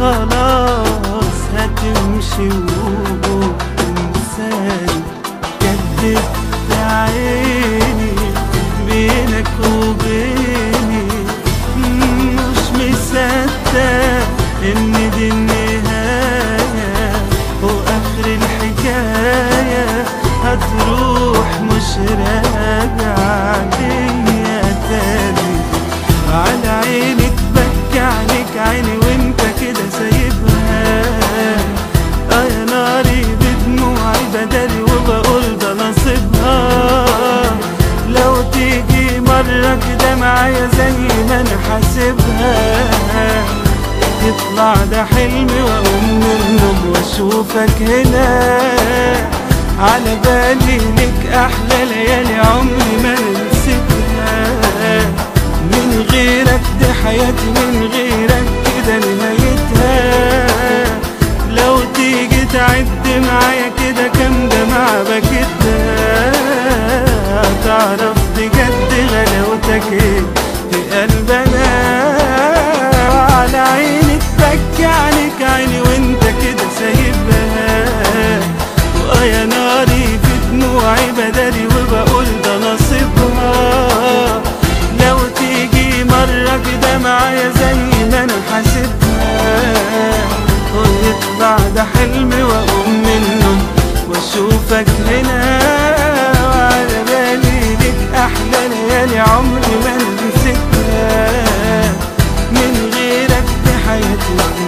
خلاص هتمشي وتنساني جددت عيني بينك وبيني مش مصدق ان دي النهاية واخر الحكاية هتروح مش راجعة ليا تاني على عيني تبكي عليك عيني وانت كده سايبها اه يا ناري بدموعي بدالي وبقول ده نصيبها لو تيجي مرة كده معايا زي ما انا حاسبها يطلع ده حلمي واقوم من النوم واشوفك هنا على بالي لك احلى ليالي عمري ما نسيتها من غيرك دي حياتي من غيرك كده نهايتها لو تيجي تعد معايا كده كام دمعة بكتها تعرف بجد غلاوتك ايه في قلبنا على عيني تبكي عليك عيني وانت كده سايبها واه يا ناري في دموعي بدالي وبقول ده نصيبها لو تيجي مرة كده معايا زي ما انا حاسبها ويطلع ده حلمي واقوم منه واشوفك هنا وعلى بالي ليك احلى ليالي عمري ما نسيتها من غيرك دي حياتي